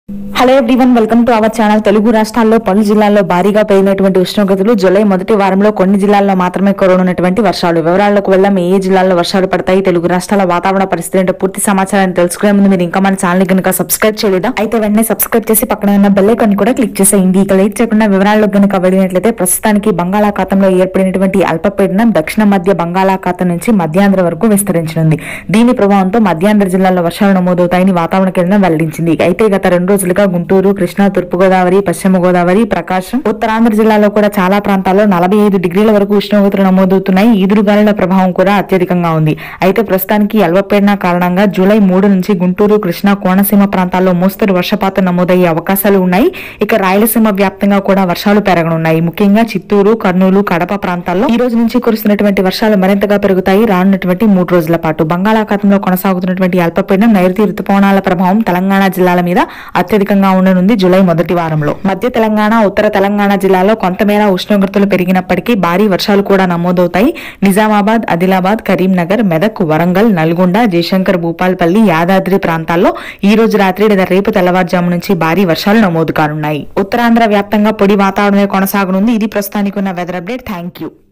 hello everyone welcome to our channel Telugu రాష్ట్రాల్లో పలు జిల్లాల్లో భారీగా పెరిగినటువంటి ఉష్ణోగ్రతలు జూలై మొదటి వారంలో కొన్ని జిల్లాల్లో మాత్రమే కురవనున్నటువంటి వర్షాలు వివరాలకు వెళ్దాం ఏ జిల్లాల్లో వర్షాలు పడతాయి తెలుగు రాష్ట్రాల వాతావరణ పరిస్థితి ఏంటో పూర్తి సమాచారాన్ని తెలుసుకునే ముందు మీరు ఇంకా మన ఛానల్ కనుక సబ్స్క్రైబ్ చేయలేదా అయితే వెంటనే సబ్స్క్రైబ్ చేసి పక్కన ఉన్న బెల్ ఐకాన్ కూడా క్లిక్ చేసేయండి ఇక లేట్ చేయకుండా వివరాల్లో కనుక వెళ్ళినట్లయితే ప్రస్తుతానికి బంగాళాఖాతంలో ఏర్పడినటువంటి అల్పపీడనం దక్షిణ మధ్య బంగాళాఖాతం నుంచి మధ్యాంధ్ర వరకు విస్తరించనుంది దీని ప్రభావంతో మధ్యాంధ్ర జిల్లాల్లో వర్షాలు నమోదవుతాయని వాతావరణ కేంద్రం వెల్లడించింది అయితే గత రెండు రోజులుగా గుంటూరు కృష్ణా తూర్పు గోదావరి పశ్చిమ గోదావరి ప్రకాశం ఉత్తరాంధ్ర జిల్లాలో కూడా చాలా ప్రాంతాల్లో నలభై ఐదు డిగ్రీల వరకు ఉష్ణోగ్రతలు నమోదవుతున్నాయి ఈదురుగాలుల ప్రభావం కూడా అత్యధికంగా ఉంది అయితే ప్రస్తుతానికి అల్పపీడన కారణంగా జూలై మూడు నుంచి గుంటూరు కృష్ణా కోనసీమ ప్రాంతాల్లో మోస్తరు వర్షపాతం నమోదయ్యే అవకాశాలు ఉన్నాయి ఇక రాయలసీమ వ్యాప్తంగా కూడా వర్షాలు పెరగనున్నాయి ముఖ్యంగా చిత్తూరు కర్నూలు కడప ప్రాంతాల్లో ఈ రోజు నుంచి కురుస్తున్నటువంటి వర్షాలు మరింతగా పెరుగుతాయి రానున్నటువంటి మూడు రోజుల పాటు బంగాళాఖాతంలో కొనసాగుతున్నటువంటి అల్పపీడనం నైరుతి రుతుపవనాల ప్రభావం తెలంగాణ జిల్లాల మీద అత్యధికంగా ఉండనుంది జూలై మొదటి వారంలో మధ్య తెలంగాణ ఉత్తర తెలంగాణ జిల్లాలో కొంతమేర ఉష్ణోగ్రతలు పెరిగినప్పటికీ భారీ వర్షాలు కూడా నమోదవుతాయి నిజామాబాద్ ఆదిలాబాద్ కరీంనగర్ మెదక్ వరంగల్ నల్గొండ జయశంకర్ భూపాల్పల్లి యాదాద్రి ప్రాంతాల్లో ఈ రోజు రాత్రి లేదా రేపు తెల్లవారుజాము నుంచి భారీ వర్షాలు నమోదు కానున్నాయి ఉత్తరాంధ్ర వ్యాప్తంగా పొడి వాతావరణమే కొనసాగనుంది ఇది ప్రస్తుతానికి ఉన్న వెదర్ అప్డేట్ థ్యాంక్ యూ